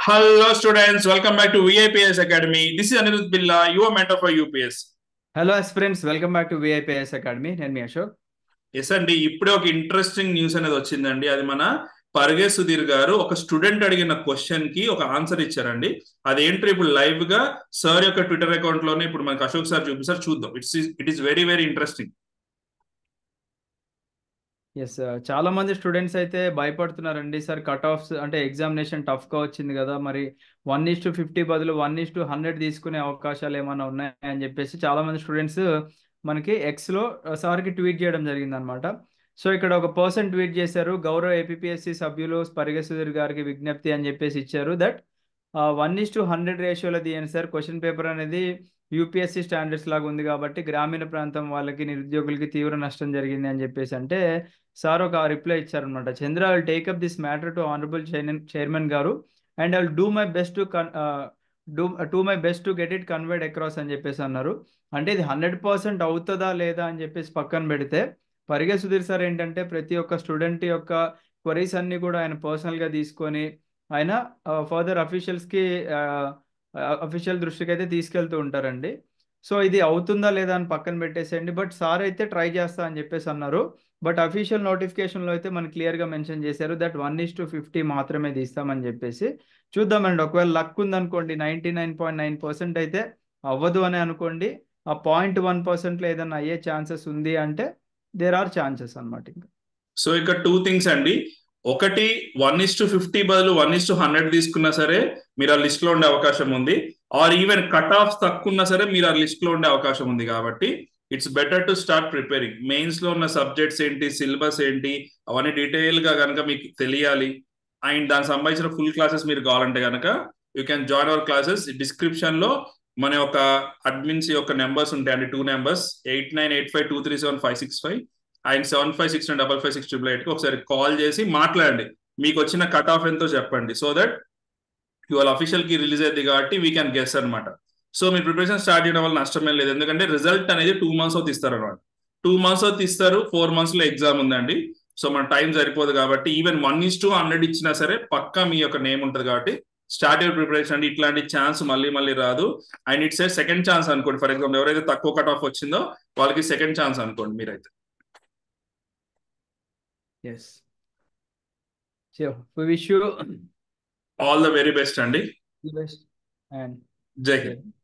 Hello, students. Welcome back to VIPS Academy. This is Anirudh Billa, your mentor for UPS. Hello friends welcome back to VIPS academy నేను మీ Ashok yes అండి ఇప్పుడే ఒక interesting news అనేది వచ్చిందండి అది మన పర్గే సుధీర్ గారు ఒక స్టూడెంట్ అడిగిన క్వశ్చన్ కి ఒక ఆన్సర్ ఇచ్చారండి అదేంటో ఇప్పుడు లైవ్ గా సార్ యొక్క ట్విట్టర్ అకౌంట్ లోనే ఇప్పుడు మనకి అశోక్ సార్ చూపిస్తారు చూద్దాం it's it is very very interesting yes చాలా మంది స్టూడెంట్స్ అయితే భయపడుతున్నారండి సార్ కట్ ఆఫ్స్ అంటే ఎగ్జామినేషన్ టఫ్గా వచ్చింది కదా మరి వన్ ఈస్ టు ఫిఫ్టీ బదులు వన్ ఈస్ టు హండ్రెడ్ తీసుకునే అవకాశాలు ఏమైనా ఉన్నాయని చెప్పేసి చాలా మంది స్టూడెంట్స్ మనకి ఎక్స్లో సార్కి ట్వీట్ చేయడం జరిగింది అనమాట సో ఇక్కడ ఒక పర్సన్ ట్వీట్ చేశారు గౌరవ ఏపీఎస్సి సభ్యులు పరిగె సుధీర్ గారికి విజ్ఞప్తి అని చెప్పేసి ఇచ్చారు that one is to hundred రేషియోలో తీయండి సార్ క్వశ్చన్ పేపర్ అనేది యూపీఎస్సీ స్టాండర్డ్స్ లాగా ఉంది కాబట్టి గ్రామీణ ప్రాంతం వాళ్ళకి నిరుద్యోగులకి తీవ్ర నష్టం జరిగింది అని చెప్పేసి అంటే సార్ ఒక రిప్లై ఇచ్చారనమాట Chandra I take up this matter to honorable chairman garu and I do my best to do to my best to get it convert across అని చెప్పేసి అన్నారు అంటే ఇది హండ్రెడ్ పర్సెంట్ అవుతుందా లేదా అని చెప్పేసి పక్కన పెడితే పరిగే సుధీర్ సార్ ఏంటంటే ప్రతి ఒక్క స్టూడెంట్ యొక్క క్వరీస్ అన్ని కూడా ఆయన పర్సనల్గా తీసుకొని ఆయన ఫర్దర్ అఫీషియల్స్కి అఫీషియల్ దృష్టికి అయితే తీసుకెళ్తూ ఉంటారండి సో ఇది అవుతుందా లేదా అని పక్కన పెట్టేసేయండి బట్ సార్ అయితే ట్రై చేస్తా అని చెప్పేసి అన్నారు బట్ అఫీషియల్ నోటిఫికేషన్లో అయితే మనకి క్లియర్గా మెన్షన్ చేశారు that one is to fifty మాత్రమే తీస్తామని చెప్పేసి చూద్దామండి ఒకవేళ లక్ ఉందనుకోండి ninety nine point nine percent అయితే అవ్వదు అని అనుకోండి ఆ పాయింట్ వన్ పర్సెంట్లో ఏదైనా అయ్యే ఛాన్సెస్ ఉంది అంటే దేర్ ఆర్ ఛాన్సెస్ అనమాట ఇంకా సో ఇక్కడ టూ థింగ్స్ అండి ఒకటి వన్ ఇస్ టు ఫిఫ్టీ బదులు వన్ ఇస్ టు హండ్రెడ్ తీసుకున్నా సరే మీరు ఆ లిస్ట్ లో ఉండే అవకాశం ఉంది ఆర్ ఈవెన్ కట్ ఆఫ్ తక్కువ ఉన్నా సరే మీరు ఆ లిస్ట్ లో ఉండే అవకాశం ఉంది కాబట్టి it's better to start preparing mains లో ఉన్న సబ్జెక్ట్స్ ఏంటి సిలబస్ ఏంటి అవన్నీ డీటెయిల్ గా కనుక మీకు తెలియాలి అండ్ దానికి సంబంధించిన ఫుల్ క్లాసెస్ మీరు కావాలంటే కనుక you can join our classes description లో మన యొక్క అడ్మిన్స్ యొక్క నెంబర్స్ ఉంటాయండి two numbers eight nine eight five two three seven five six five and seven five six double five six triple ఎయిట్కి ఒకసారి కాల్ చేసి మాట్లాడండి మీకు వచ్చిన కట్ ఆఫ్ ఎంతో చెప్పండి సో దట్ ఇవాళ అఫీషియల్ కి రిలీజ్ అయింది కాబట్టి వీ క్యాన్ గెస్ అనమాట సో మీ ప్రిపరేషన్ స్టార్ట్ చేయడం వల్ల నష్టమే లేదు ఎందుకంటే రిజల్ట్ అనేది టూ మంత్స్ అవుతుంది ఇస్తారు అనమాట టూ మంత్స్ అవుతుంది ఇస్తారు ఫోర్ మంత్స్ లో ఎగ్జామ్ ఉందండి సో మన టైం సరిపోదు కాబట్టి even one is to hundred ఇచ్చినా సరే పక్కా మీ యొక్క నేమ్ ఉంటుంది కాబట్టి స్టార్ట్ యువర్ ప్రిపరేషన్ అండి ఇట్లాంటి ఛాన్స్ మళ్ళీ మళ్ళీ రాదు and it's a second chance అనుకోండి ఫర్ ఎగ్జాంపుల్ ఎవరైతే తక్కువ కట్ ఆఫ్ వచ్చిందో వాళ్ళకి సెకండ్ ఛాన్స్ అనుకోండి మీరైతే yes so wish you all the very best అండి బెస్ట్ అండ్ జై హింద్